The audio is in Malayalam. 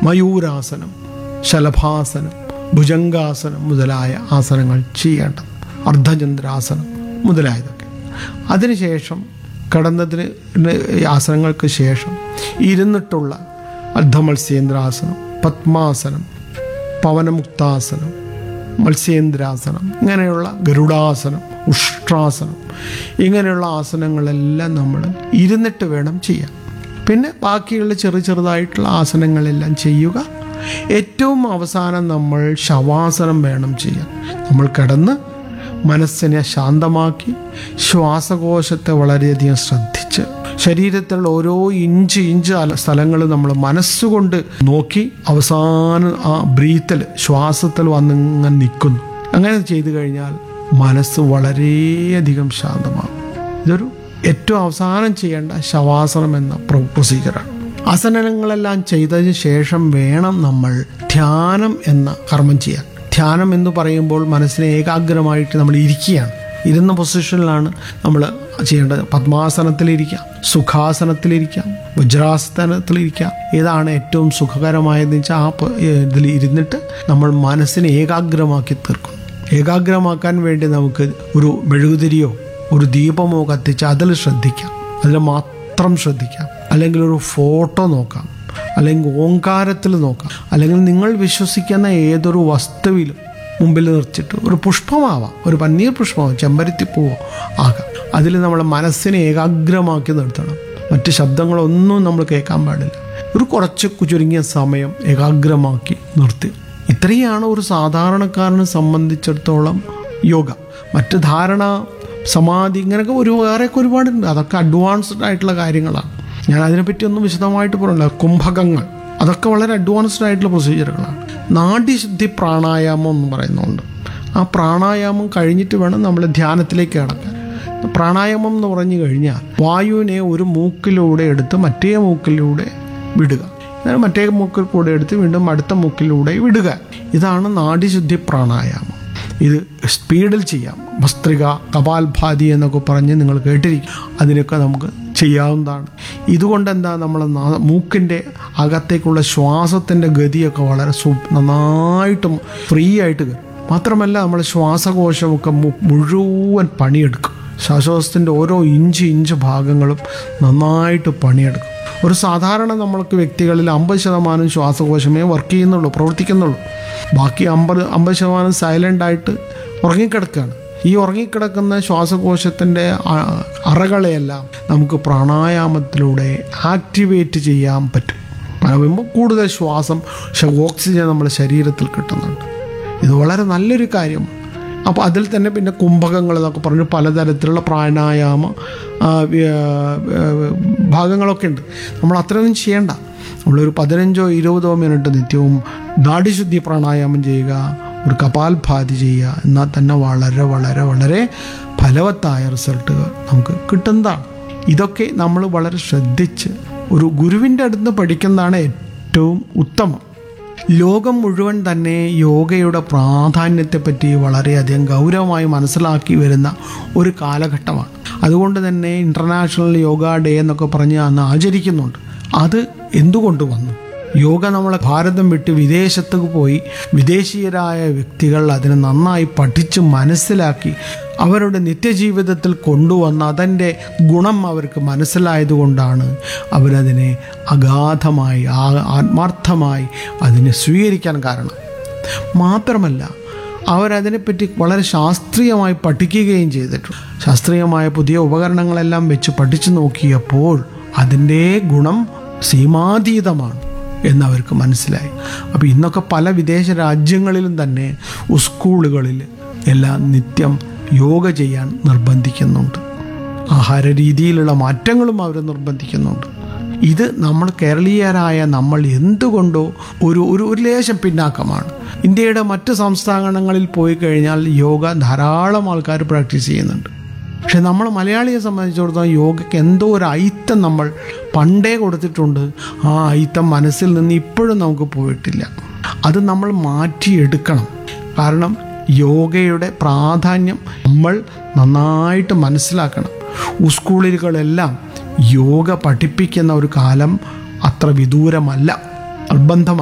മയൂരാസനം ശലഭാസനം ഭുജംഗാസനം മുതലായ ആസനങ്ങൾ ചെയ്യേണ്ടത് അർദ്ധചന്ദ്രാസനം മുതലായതൊക്കെ അതിനുശേഷം കടന്നതിന് ആസനങ്ങൾക്ക് ശേഷം ഇരുന്നിട്ടുള്ള അർദ്ധമത്സ്യേന്ദ്രാസനം പത്മാസനം പവനമുക്താസനം മത്സ്യേന്ദ്രാസനം ഇങ്ങനെയുള്ള ഗരുഡാസനം ഉഷ്ട്രാസനം ഇങ്ങനെയുള്ള ആസനങ്ങളെല്ലാം നമ്മൾ ഇരുന്നിട്ട് വേണം ചെയ്യാൻ പിന്നെ ബാക്കിയുള്ള ചെറു ചെറുതായിട്ടുള്ള ആസനങ്ങളെല്ലാം ചെയ്യുക ഏറ്റവും അവസാനം നമ്മൾ ശവാസനം വേണം ചെയ്യാൻ നമ്മൾ കിടന്ന് മനസ്സിനെ ശാന്തമാക്കി ശ്വാസകോശത്തെ വളരെയധികം ശ്രദ്ധിച്ച് ശരീരത്തിലുള്ള ഓരോ ഇഞ്ച് ഇഞ്ച് സ്ഥലങ്ങൾ നമ്മൾ മനസ്സുകൊണ്ട് നോക്കി അവസാനം ആ ബ്രീത്തിൽ ശ്വാസത്തിൽ വന്നിങ്ങനെ നിൽക്കുന്നു അങ്ങനെ ചെയ്തു കഴിഞ്ഞാൽ മനസ്സ് വളരെയധികം ശാന്തമാകും ഇതൊരു ഏറ്റവും അവസാനം ചെയ്യേണ്ട ശവാസനം എന്ന പ്രൊ- പ്രൊസീജിയറാണ് ആസനങ്ങളെല്ലാം ചെയ്തതിന് ശേഷം വേണം നമ്മൾ ധ്യാനം എന്ന കർമ്മം ചെയ്യാൻ ധ്യാനം എന്ന് പറയുമ്പോൾ മനസ്സിനെ ഏകാഗ്രമായിട്ട് നമ്മൾ ഇരിക്കുകയാണ് ഇരുന്ന പൊസിഷനിലാണ് നമ്മൾ ചെയ്യേണ്ടത് പത്മാസനത്തിലിരിക്കാം സുഖാസനത്തിലിരിക്കാം വജ്രാസനത്തിലിരിക്കാം ഏതാണ് ഏറ്റവും സുഖകരമായതെന്ന് വെച്ചാൽ ആ പ- ഇതിൽ ഇരുന്നിട്ട് നമ്മൾ മനസ്സിനെ ഏകാഗ്രമാക്കി തീർക്കും ഏകാഗ്രമാക്കാൻ വേണ്ടി നമുക്ക് ഒരു മെഴുകുതിരിയോ ഒരു ദീപമോ കത്തിച്ച് അതിൽ ശ്രദ്ധിക്കാം അതിൽ മാത്രം ശ്രദ്ധിക്കാം അല്ലെങ്കിൽ ഒരു ഫോട്ടോ നോക്കാം അല്ലെങ്കിൽ ഓങ്കാരത്തിൽ നോക്കാം അല്ലെങ്കിൽ നിങ്ങൾ വിശ്വസിക്കുന്ന ഏതൊരു വസ്തുവിലും മുമ്പിൽ നിർത്തിയിട്ട് ഒരു പുഷ്പമാവാം ഒരു പന്നീർ പുഷ്പമാവാം ചെമ്പരത്തിപ്പൂവോ ആകാം അതിൽ നമ്മളെ മനസ്സിനെ ഏകാഗ്രമാക്കി നിർത്തണം മറ്റ് ശബ്ദങ്ങളൊന്നും നമ്മൾ കേൾക്കാൻ പാടില്ല ഒരു കുറച്ച് ചുരുങ്ങിയ സമയം ഏകാഗ്രമാക്കി നിർത്തി ഇത്രയാണ് ഒരു സാധാരണക്കാരനെ സംബന്ധിച്ചിടത്തോളം യോഗ മറ്റ് ധാരണ സമാധി ഇങ്ങനെയൊക്കെ ഒരു വേറെയൊക്കെ ഒരുപാടുണ്ട് അതൊക്കെ അഡ്വാൻസ്ഡ് ആയിട്ടുള്ള കാര്യങ്ങളാണ് ഞാൻ അതിനെപ്പറ്റി ഒന്നും വിശദമായിട്ട് പറയണ്ട കുംഭകങ്ങൾ അതൊക്കെ വളരെ അഡ്വാൻസ്ഡ് ആയിട്ടുള്ള പ്രൊസീജിയറുകളാണ് നാഡ്യശുദ്ധി പ്രാണായാമം എന്ന് പറയുന്നുണ്ട് ആ പ്രാണായാമം കഴിഞ്ഞിട്ട് വേണം നമ്മൾ ധ്യാനത്തിലേക്ക് കിടക്കാൻ പ്രാണായാമം എന്ന് പറഞ്ഞു കഴിഞ്ഞാൽ വായുവിനെ ഒരു മൂക്കിലൂടെ എടുത്ത് മറ്റേ മൂക്കിലൂടെ വിടുക എന്നാൽ മറ്റേ മൂക്കിൽ കൂടെ എടുത്ത് വീണ്ടും അടുത്ത മൂക്കിലൂടെ വിടുക ഇതാണ് നാഡീശുദ്ധി പ്രാണായാമം ഇത് സ്പീഡിൽ ചെയ്യാം ഭസ്ത്രിക കപാൽഭാതി എന്നൊക്കെ പറഞ്ഞ് നിങ്ങൾ കേട്ടിരിക്കും അതിനൊക്കെ നമുക്ക് ചെയ്യാവുന്നതാണ് ഇതുകൊണ്ട് എന്താ നമ്മൾ മൂക്കിൻ്റെ അകത്തേക്കുള്ള ശ്വാസത്തിൻ്റെ ഗതിയൊക്കെ വളരെ സു നന്നായിട്ടും ഫ്രീ ആയിട്ട് കയറും മാത്രമല്ല നമ്മൾ ശ്വാസകോശമൊക്കെ മു- മുഴുവൻ പണിയെടുക്കും ശ്വാസകോശത്തിൻ്റെ ഓരോ ഇഞ്ച് ഇഞ്ച് ഭാഗങ്ങളും നന്നായിട്ട് പണിയെടുക്കും ഒരു സാധാരണ നമ്മൾക്ക് വ്യക്തികളിൽ അമ്പത് ശതമാനം ശ്വാസകോശമേ വർക്ക് ചെയ്യുന്നുള്ളൂ പ്രവർത്തിക്കുന്നുള്ളൂ ബാക്കി അമ്പത് അമ്പത് ശതമാനം സൈലൻ്റ് ആയിട്ട് ഉറങ്ങിക്കിടക്കുകയാണ് ഈ ഉറങ്ങിക്കിടക്കുന്ന ശ്വാസകോശത്തിൻ്റെ അ- അറകളെയെല്ലാം നമുക്ക് പ്രാണായാമത്തിലൂടെ ആക്ടിവേറ്റ് ചെയ്യാൻ പറ്റും പറയുമ്പോൾ കൂടുതൽ ശ്വാസം ശ- ഓക്സിജൻ നമ്മുടെ ശരീരത്തിൽ കിട്ടുന്നുണ്ട് ഇത് വളരെ നല്ലൊരു കാര്യമാണ് അപ്പോൾ അതിൽ തന്നെ പിന്നെ കുംഭകങ്ങൾ എന്നൊക്കെ പറഞ്ഞ് പലതരത്തിലുള്ള പ്രാണായാമ ആ, വ്യ- വ്യ- ഭാഗങ്ങളൊക്കെ ഉണ്ട് നമ്മൾ അത്രയൊന്നും ചെയ്യണ്ട നമ്മളൊരു പതിനഞ്ചോ ഇരുപതോ മിനിറ്റ് നിത്യവും നാഡിശുദ്ധി പ്രാണായാമം ചെയ്യുക ഒരു കപാൽഭാതി ചെയ്യുക എന്നാൽ തന്നെ വളരെ വളരെ വളരെ ഫലവത്തായ റിസൾട്ടുകൾ നമുക്ക് കിട്ടുന്നതാണ് ഇതൊക്കെ നമ്മൾ വളരെ ശ്രദ്ധിച്ച് ഒരു ഗുരുവിൻ്റെ അടുത്ത് പഠിക്കുന്നതാണ് ഏറ്റവും ഉത്തമം ലോകം മുഴുവൻ തന്നെ യോഗയുടെ പ്രാധാന്യത്തെപ്പറ്റി വളരെയധികം ഗൗരവമായി മനസ്സിലാക്കി വരുന്ന ഒരു കാലഘട്ടമാണ് അതുകൊണ്ട് തന്നെ ഇൻ്റർനാഷണൽ യോഗ ഡേ എന്നൊക്കെ പറഞ്ഞ് അന്ന് ആചരിക്കുന്നുണ്ട് അത് എന്തുകൊണ്ട് വന്നു യോഗ നമ്മളെ ഭാരതം വിട്ട് വിദേശത്തേക്ക് പോയി വിദേശീയരായ വ്യക്തികൾ അതിനെ നന്നായി പഠിച്ച് മനസ്സിലാക്കി അവരുടെ നിത്യജീവിതത്തിൽ കൊണ്ടുവന്ന അതിൻ്റെ ഗുണം അവർക്ക് മനസ്സിലായതുകൊണ്ടാണ് അവരതിനെ അഗാധമായി ആ- ആത്മാർത്ഥമായി അതിനെ സ്വീകരിക്കാൻ കാരണം മാത്രമല്ല അവരതിനെപ്പറ്റി വളരെ ശാസ്ത്രീയമായി പഠിക്കുകയും ചെയ്തിട്ടുണ്ട് ശാസ്ത്രീയമായ പുതിയ ഉപകരണങ്ങളെല്ലാം വെച്ച് പഠിച്ചു നോക്കിയപ്പോൾ അതിൻ്റെ ഗുണം സീമാതീതമാണ് എന്നവർക്ക് മനസ്സിലായി അപ്പോൾ ഇന്നൊക്കെ പല വിദേശ രാജ്യങ്ങളിലും തന്നെ സ്കൂളുകളിൽ എല്ലാം നിത്യം യോഗ ചെയ്യാൻ നിർബന്ധിക്കുന്നുണ്ട് ആഹാര രീതിയിലുള്ള മാറ്റങ്ങളും അവർ നിർബന്ധിക്കുന്നുണ്ട് ഇത് നമ്മൾ കേരളീയരായ നമ്മൾ എന്തുകൊണ്ടോ ഒരു ഒരു ഒരു ലേശം പിന്നാക്കമാണ് ഇന്ത്യയുടെ മറ്റ് സംസ്ഥാനങ്ങളിൽ പോയി കഴിഞ്ഞാൽ യോഗ ധാരാളം ആൾക്കാർ പ്രാക്ടീസ് ചെയ്യുന്നുണ്ട് പക്ഷെ നമ്മൾ മലയാളിയെ സംബന്ധിച്ചിടത്തോളം യോഗയ്ക്ക് എന്തോ ഒരു ഐത്തം നമ്മൾ പണ്ടേ കൊടുത്തിട്ടുണ്ട് ആ ഐത്തം മനസ്സിൽ നിന്ന് ഇപ്പോഴും നമുക്ക് പോയിട്ടില്ല അത് നമ്മൾ മാറ്റിയെടുക്കണം കാരണം യോഗയുടെ പ്രാധാന്യം നമ്മൾ നന്നായിട്ട് മനസ്സിലാക്കണം സ്കൂളുകളെല്ലാം യോഗ പഠിപ്പിക്കുന്ന ഒരു കാലം അത്ര വിദൂരമല്ല നിർബന്ധമായി